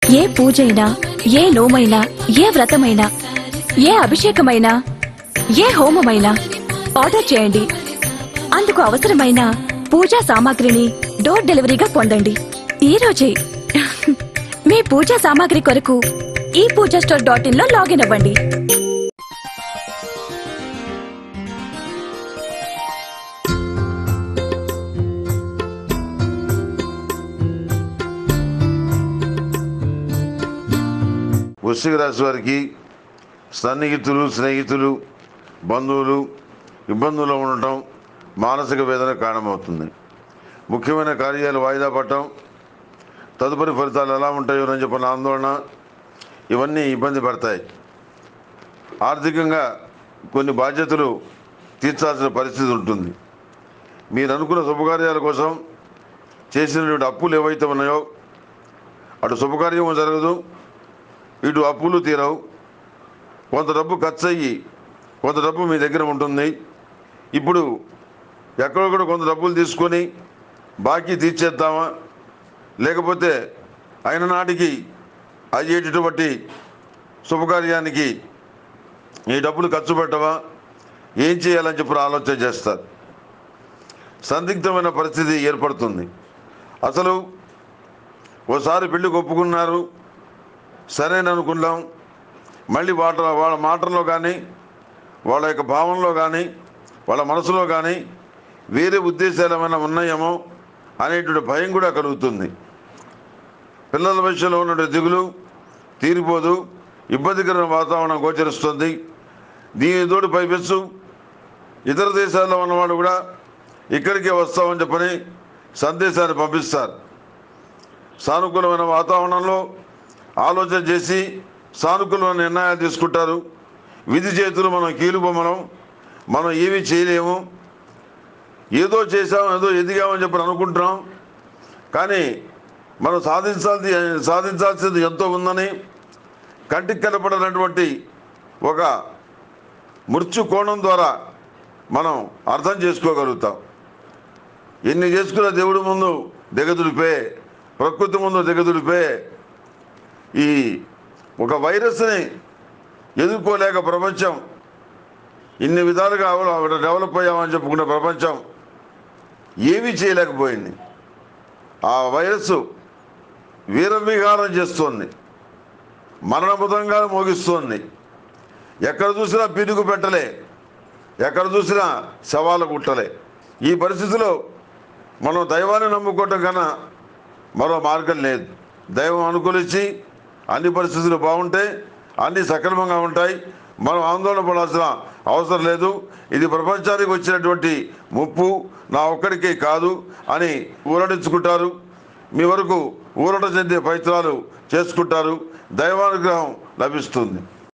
ఏ పూజైనా ఏ నోమైనా ఏ వ్రతమైనా ఏ అభిషేకమైనా ఏ హోమమైనా ఆర్డర్ చేయండి అందుకు అవసరమైన పూజా సామాగ్రిని డోర్ డెలివరీగా పొందండి ఈ రోజే మీ పూజా సామాగ్రి కొరకు ఈ పూజా స్టోర్ డాట్ ఇన్ లో లాగిన్ అవ్వండి వృశ్చిక రాశి వారికి సన్నిహితులు స్నేహితులు బంధువులు ఇబ్బందుల్లో ఉండటం మానసిక వేదన కారణమవుతుంది ముఖ్యమైన కార్యాలు వాయిదా పడటం తదుపరి ఫలితాలు ఎలా ఉంటాయో అని చెప్పిన ఆందోళన ఇవన్నీ ఇబ్బంది పడతాయి ఆర్థికంగా కొన్ని బాధ్యతలు తీర్చాల్సిన పరిస్థితి ఉంటుంది మీరు అనుకున్న శుభకార్యాల కోసం చేసినటువంటి అప్పులు ఏవైతే ఉన్నాయో అటు శుభకార్యం జరగదు ఇటు అప్పులు తీరవు కొంత డబ్బు ఖర్చు అయ్యి కొంత డబ్బు మీ దగ్గర ఉంటుంది ఇప్పుడు ఎక్కడొక్కడ కొంత డబ్బులు తీసుకొని బాకీ తీర్చేద్దామా లేకపోతే అయిన నాటికి అయ్యేటటువంటి శుభకార్యానికి ఈ డబ్బులు ఖర్చు పెట్టవా ఏం చేయాలని చెప్పి ఆలోచన చేస్తారు సందిగ్ధమైన పరిస్థితి ఏర్పడుతుంది అసలు ఓసారి పెళ్లికి ఒప్పుకున్నారు సరేని అనుకున్నాం మళ్ళీ వాళ్ళ వాళ్ళ మాటల్లో కానీ వాళ్ళ యొక్క భావంలో కానీ వాళ్ళ మనసులో కానీ వేరే ఉద్దేశాలు ఏమైనా ఉన్నాయేమో అనేటువంటి భయం కూడా కలుగుతుంది పిల్లల విషయంలో ఉన్న దిగులు తీరిపోదు ఇబ్బందికరమైన వాతావరణం గోచరిస్తుంది దీనితోటి పైపెచ్చు ఇతర దేశాల్లో ఉన్నవాళ్ళు కూడా ఇక్కడికే వస్తామని చెప్పని సందేశాన్ని పంపిస్తారు సానుకూలమైన వాతావరణంలో ఆలోచన చేసి సానుకూలమైన నిర్ణయాలు తీసుకుంటారు విధి చేతులు మనం కీలుబొమ్మలం మనం ఏమీ చేయలేము ఏదో చేసాం ఏదో ఎదిగామని చెప్పి అనుకుంటున్నాం కానీ మనం సాధించాల్సి సాధించాల్సింది ఎంతో ఉందని కంటికి కనపడినటువంటి ఒక మృత్యు కోణం ద్వారా మనం అర్థం చేసుకోగలుగుతాం ఎన్ని చేసుకున్న దేవుడి ముందు దిగదుడిపే ప్రకృతి ముందు దిగదుడిపే ఈ ఒక వైరస్ని ఎదుర్కోలేక ప్రపంచం ఇన్ని విధాలుగా అవల- డెవలప్ అయ్యామని చెప్పుకున్న ప్రపంచం ఏమీ చేయలేకపోయింది ఆ వైరస్ వీరవిహారం చేస్తోంది మరణబుధంగా మోగిస్తోంది ఎక్కడ చూసినా పిడుగు పెట్టలే ఎక్కడ చూసినా శవాలు గుట్టలే ఈ పరిస్థితిలో మనం దైవాన్ని నమ్ముకోవటం కన్నా మరో మార్గం లేదు దైవం అనుకూలించి అన్ని పరిస్థితులు బాగుంటాయి అన్ని సక్రమంగా ఉంటాయి మనం ఆందోళన పడాల్సిన అవసరం లేదు ఇది ప్రపంచానికి వచ్చినటువంటి ముప్పు నా ఒక్కడికే కాదు అని ఊరడించుకుంటారు మీ వరకు ఊరట చెందే ప్రయత్నాలు చేసుకుంటారు దైవానుగ్రహం లభిస్తుంది